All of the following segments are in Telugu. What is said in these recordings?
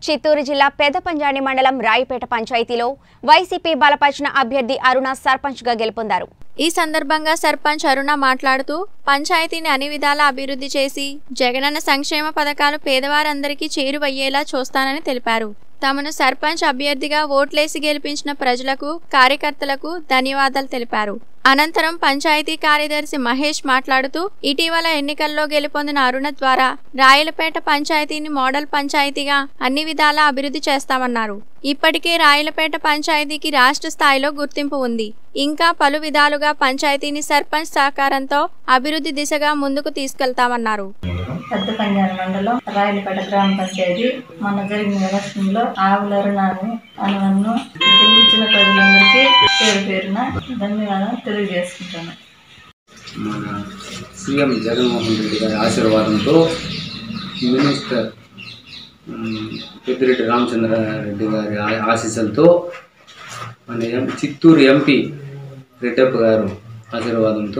చిత్తూరు జిల్లా పెదపంజాని మండలం రాయిపేట పంచాయతీలో వైసీపీ బలపరిచిన అభ్యర్థి అరుణ సర్పంచ్గా గెలుపొందారు ఈ సందర్భంగా సర్పంచ్ అరుణ మాట్లాడుతూ పంచాయతీని అన్ని విధాలా అభివృద్ధి చేసి జగనన్న సంక్షేమ పథకాలు పేదవారందరికీ చేరువయ్యేలా చూస్తానని తెలిపారు తమను సర్పంచ్ అభ్యర్థిగా ఓట్లేసి గెలిపించిన ప్రజలకు కార్యకర్తలకు ధన్యవాదాలు తెలిపారు అనంతరం పంచాయతీ కార్యదర్శి మహేష్ మాట్లాడుతూ ఇటీవల ఎన్నికల్లో గెలుపొందిన అరుణ ద్వారా రాయలపేట పంచాయతీని మోడల్ పంచాయతీగా అన్ని విధాలా అభివృద్ధి చేస్తామన్నారు ఇప్పటికే రాయలపేట పంచాయతీకి రాష్ట్ర స్థాయిలో గుర్తింపు ఉంది ఇంకా పలు విధాలుగా పంచాయతీని సర్పంచ్ సహకారంతో అభివృద్ధి దిశగా ముందుకు తీసుకెళ్తామన్నారు పెద్ద పంజాల మండలం రాయలపేట గ్రామ పంచాయతీ మొన్న జరిగిన ఎలక్షన్ లో ఆవులరు నాని అనువన్ను గెలిపించిన ప్రజలందరికీ పేరు పేరున ధన్యవాదాలు తెలియజేసుకుంటాను మన సీఎం జగన్మోహన్ రెడ్డి గారి ఆశీర్వాదంతో మినిస్టర్ ఉమ్, పెద్దిరెడ్డి రామచంద్రారెడ్డి గారి ఆ- ఆశీస్సులతో మన ఎం చిత్తూరు ఎంపీ రెడ్డప్ప గారు ఆశీర్వాదంతో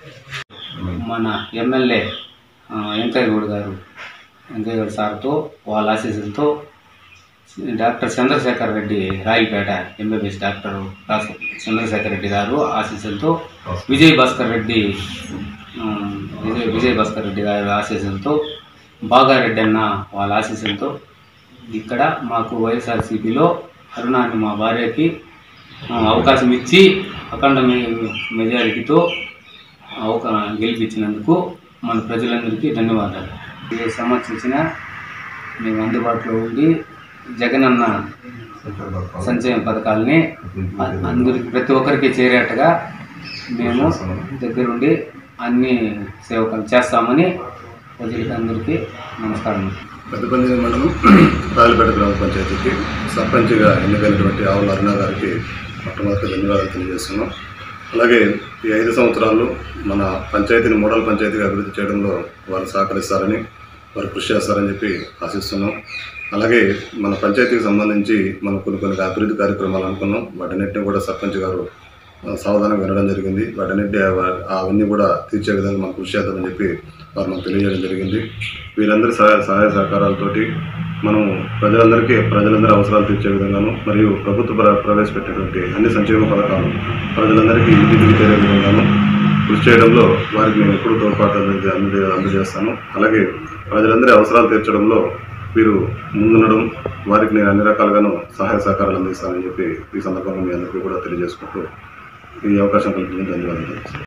మన ఎమ్మెల్యే ఆ, వెంకయ్య గౌడ్ గారు వెంకయ్య గౌడ్ సార్తో వాళ్ళ ఆశీస్సులతో doctor Chandrasekhar Reddy Rayipeta MBBS doctor doctor Chandrasekhar Reddy గారు ఆశీస్సులతో విజయ్ భాస్కర్ రెడ్డి ఆ, విజయ్ విజయ్ భాస్కర్ రెడ్డి గారి ఆశీస్సులతో బాగారెడ్డి అన్న వాళ్ళ ఆశీస్సులతో ఇక్కడ మాకు వైఎస్ఆర్సీపీలో అరుణాన్ని మా భార్యకి ఆ, అవకాశం ఇచ్చి అఖండ మె- మెజారిటీతో అవకా గెలిపించినందుకు మన ప్రజలందరికీ ధన్యవాదాలు ఏ సమస్య వచ్చినా మేము అందుబాటులో ఉండి జగనన్న సంక్షేమ పథకాలని అ- అందరికి ప్రతి ఒక్కరికి చేరేట్టుగా మేము దగ్గరుండి అన్ని సేవకాలు చేస్తామని ప్రజలకి అందరికీ నమస్కారం పెద్దపల్లి మండలం రాయలపేట గ్రామ పంచాయతీకి సర్పంచ్గా ఎన్నికైనటువంటి ఆవుల అరుణ గారికి మొట్టమొదటి ధన్యవాదాలు తెలియజేస్తున్నాం అలాగే ఈ ఐదు సంవత్సరాలు మన పంచాయతీని మోడల్ పంచాయతీగా అభివృద్ధి చేయడంలో వారు సహకరిస్తారని వారు కృషి చేస్తారని చెప్పి ఆశిస్తున్నాం అలాగే మన పంచాయతీకి సంబంధించి మనం కొన్ని కొన్ని అభివృద్ధి కార్యక్రమాలు అనుకున్నాం వాటన్నిటిని కూడా సర్పంచ్ గారు ఆ, సావధానంగా వినడం జరిగింది వాటన్నిటి ఆ- అవన్నీ కూడా తీర్చే విధంగా మనం కృషి చేద్దామని చెప్పి వారు మనకు తెలియజేయడం జరిగింది వీరందరి సహాయ సహాయ సహకారాలతోటి మనం ప్రజలందరికీ ప్రజలందరి అవసరాలు తీర్చే విధంగాను మరియు ప్రభుత్వ ప్ర- ప్రవేశపెట్టినటువంటి అన్ని సంక్షేమ పథకాలు ప్రజలందరికీ ఇంటికి చేరే విధంగాను కృషి చేయడంలో వారికి నేను ఎప్పుడు తోడ్పాటు అంది అంది అందజేస్తాను అలాగే ప్రజలందరి అవసరాలు తీర్చడంలో వీరు ముందుండడం వారికి నేను అన్ని రకాలుగాను సహాయ సహకారాలు అందిస్తానని చెప్పి ఈ సందర్భంగా మీ అందరికీ కూడా తెలియజేసుకుంటూ ఈ అవకాశం కల్పించిన ధన్యవాదాలు